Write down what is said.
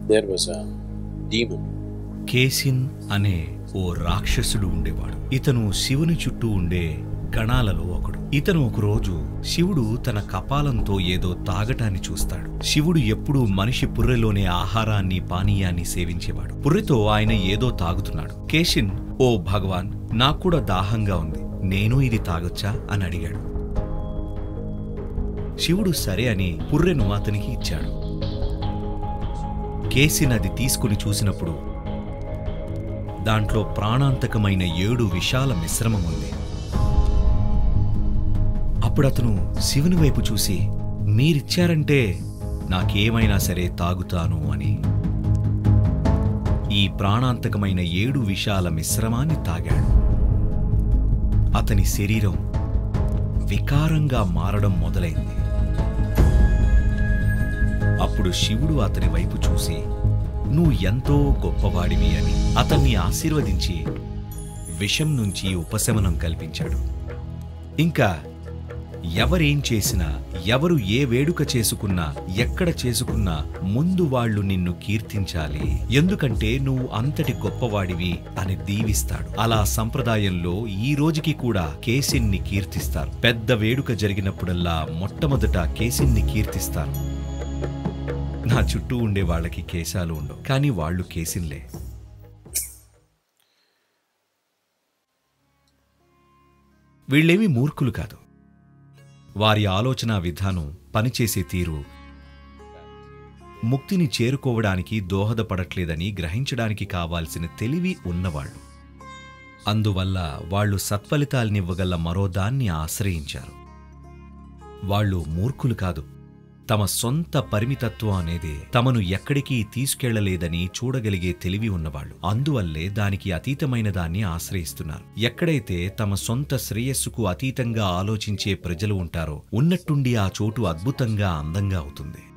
there was a demon. కేసిన్ అనే ఓ రాక్షసుడు ఉండేవాడు ఇతను శివుని చుట్టూ ఉండే గణాలలో ఒకడు ఇతను ఒకరోజు శివుడు తన కపాలంతో ఏదో తాగటాన్ని చూస్తాడు శివుడు ఎప్పుడూ మనిషి పుర్రెలోనే ఆహారాన్ని పానీయాన్ని సేవించేవాడు పుర్రెతో ఆయన ఏదో తాగుతున్నాడు కేసిన్ ఓ భగవాన్ నాకు కూడా దాహంగా ఉంది నేను ఇది తాగొచ్చా అని అడిగాడు శివుడు సరే అని పుర్రెను అతనికి ఇచ్చాడు కేసిన్ అది తీసుకుని చూసినప్పుడు దాంట్లో ప్రాణాంతకమైన ఏడు విషాల మిశ్రమం ఉంది అప్పుడు అతను శివుని వైపు చూసి మీరిచ్చారంటే నాకేమైనా సరే తాగుతాను అని ఈ ప్రాణాంతకమైన ఏడు విషాల మిశ్రమాన్ని తాగాడు అతని శరీరం వికారంగా మారడం మొదలైంది అప్పుడు శివుడు అతని వైపు చూసి నువ్వు ఎంతో గొప్పవాడివి అని అతన్ని ఆశీర్వదించి విషం నుంచి ఉపశమనం కల్పించాడు ఇంకా ఎవరేం చేసినా ఎవరు ఏ వేడుక చేసుకున్నా ఎక్కడ చేసుకున్నా ముందు వాళ్ళు నిన్ను కీర్తించాలి ఎందుకంటే నువ్వు అంతటి గొప్పవాడివి అని దీవిస్తాడు అలా సంప్రదాయంలో ఈ రోజుకి కూడా కేసిన్ని కీర్తిస్తారు పెద్ద వేడుక జరిగినప్పుడల్లా మొట్టమొదట కేసిన్ని కీర్తిస్తారు నా చుట్టూ ఉండే వాళ్ళకి కేశాలు ఉండవు కానీ వాళ్ళు కేసిన్లే వీళ్ళేమీ మూర్ఖులు కాదు వారి ఆలోచన విధానం పనిచేసే తీరు ముక్తిని చేరుకోవడానికి దోహదపడట్లేదని గ్రహించడానికి కావాల్సిన తెలివి ఉన్నవాళ్ళు అందువల్ల వాళ్ళు సత్ఫలితాల్నివ్వగల మరో దాన్ని ఆశ్రయించారు వాళ్ళు మూర్ఖులు కాదు తమ సొంత పరిమితత్వం అనేది తమను ఎక్కడికి తీసుకెళ్లలేదని చూడగలిగే తెలివి ఉన్నవాళ్ళు అందువల్లే దానికి అతీతమైన దాన్ని ఆశ్రయిస్తున్నారు ఎక్కడైతే తమ సొంత శ్రేయస్సుకు అతీతంగా ఆలోచించే ప్రజలు ఉంటారో ఉన్నట్టుండి ఆ చోటు అద్భుతంగా అందంగా అవుతుంది